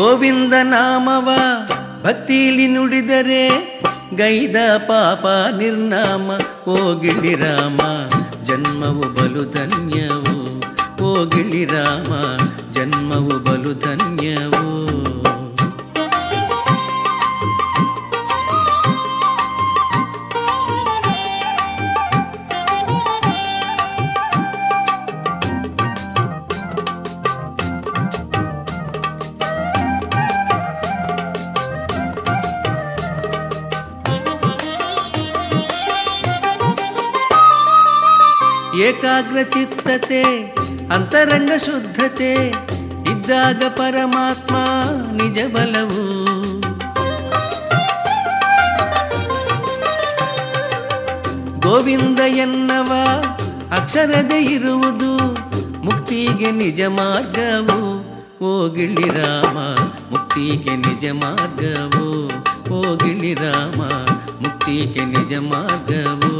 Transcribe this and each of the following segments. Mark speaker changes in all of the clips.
Speaker 1: ಗೋವಿಂದ ನಾಮವ ಭಕ್ತಿಲಿ ನುಡಿದರೆ ಗೈದ ಪಾಪ ನಿರ್ನಾಮ ಓ ಗಿಳಿರಾಮ ಜನ್ಮವು ಬಲು ಧನ್ಯವು ಓ ಗಿಳಿರಾಮ ಜನ್ಮವು ಬಲು ಧನ್ಯವು ಏಕಾಗ್ರ ಚಿತ್ತತೆ ಅಂತರಂಗ ಶುದ್ಧತೆ ಇದ್ದಾಗ ಪರಮಾತ್ಮ ನಿಜ ಬಲವು ಗೋವಿಂದ ಎನ್ನವ ಅಕ್ಷರದೆ ಇರುವುದು ಮುಕ್ತಿಗೆ ನಿಜ ಮಾರ್ಗವು ಓ ಗಿಳಿರಾಮ ಮುಕ್ತಿಗೆ ನಿಜ ಮಾರ್ಗವು ಓ ಗಿಳಿರಾಮ ಮುಕ್ತಿಗೆ ನಿಜ ಮಾರ್ಗವು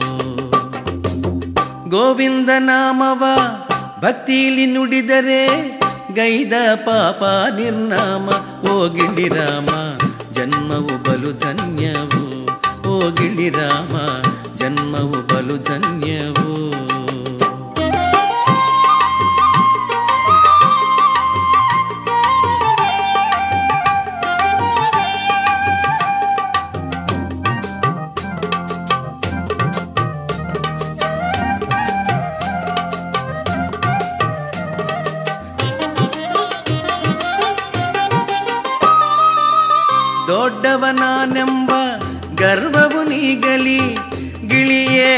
Speaker 1: ಗೋವಿಂದ ನಾಮವ ಭಕ್ತಿಲಿ ನುಡಿದರೆ ಗೈದ ಪಾಪ ನಿರ್ನಾಮ ಓ ಗಿಳಿರಾಮ ಜನ್ಮವು ಬಲು ಧನ್ಯವು ಓ ಗಿಳಿರಾಮ ಜನ್ಮವು ಬಲು ಧನ್ಯವು ದೊಡ್ಡವನಾನೆಂಬ ಗರ್ವವು ನೀಗಲಿ ಗಿಳಿಯೇ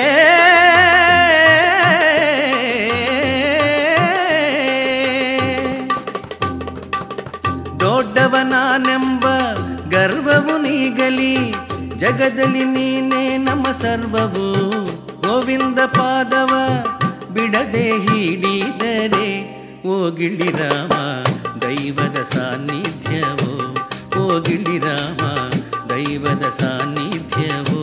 Speaker 1: ದೊಡ್ಡವನಾನೆಂಬ ಗರ್ವವು ನೀಗಲಿ ಜಗದಲ್ಲಿ ನೀನೇ ನಮ್ಮ ಸರ್ವವು ಗೋವಿಂದ ಪಾದವ ಬಿಡದೆ ಹಿಡಿದರೆ ಓ ಗಿಳಿರಾಮ ದೈವದ ಸಾನ್ನಿಧ್ಯವೋ ಓ ಗಿಳಿರಾಮ ದೈವದ ಸಾನ್ನಿಧ್ಯವೋ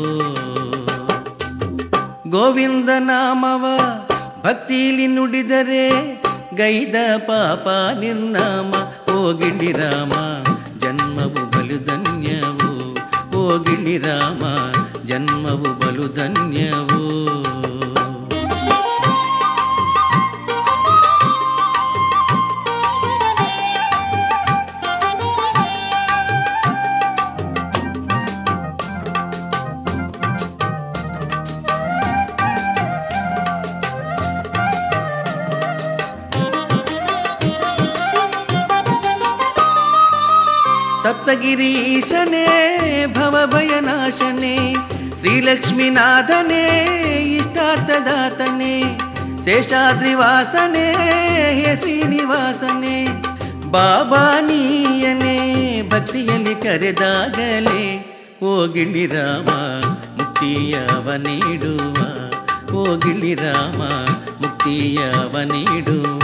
Speaker 1: ಗೋವಿಂದ ನಾಮವ ಭಕ್ತಿಲಿ ನುಡಿದರೆ ಗೈದ ಪಾಪ ನಿರ್ನಾಮ ಓ ಗಿಳಿರಾಮ ಜನ್ಮವು ಬಲು ಧನ್ಯವು ಓ ಗಿಳಿರಾಮ ಜನ್ಮವು ಬಲು ಧನ್ಯವು ಸಪ್ತಗಿರೀಶನೇ ಭವಭಯನಾಶನೇ ಶ್ರೀಲಕ್ಷ್ಮೀನಾಥನೇ ಇಷ್ಟಾರ್ಥದಾತನೇ ಶೇಷಾದ್ರಿವಾಸನೇ ಹೇ ಶ್ರೀನಿವಾಸನೇ ಬಾಬಾ ನೀಯನೇ ಭಕ್ತಿಯಲ್ಲಿ ಕರೆದಾಗಲೇ ಓ ಗಿಳಿರಾಮ ಮುಕ್ತಿಯವ ನೀಡುವ ಓ ಗಿಳಿರಾಮ ಮುಕ್ತಿಯವ ನೀಡುವ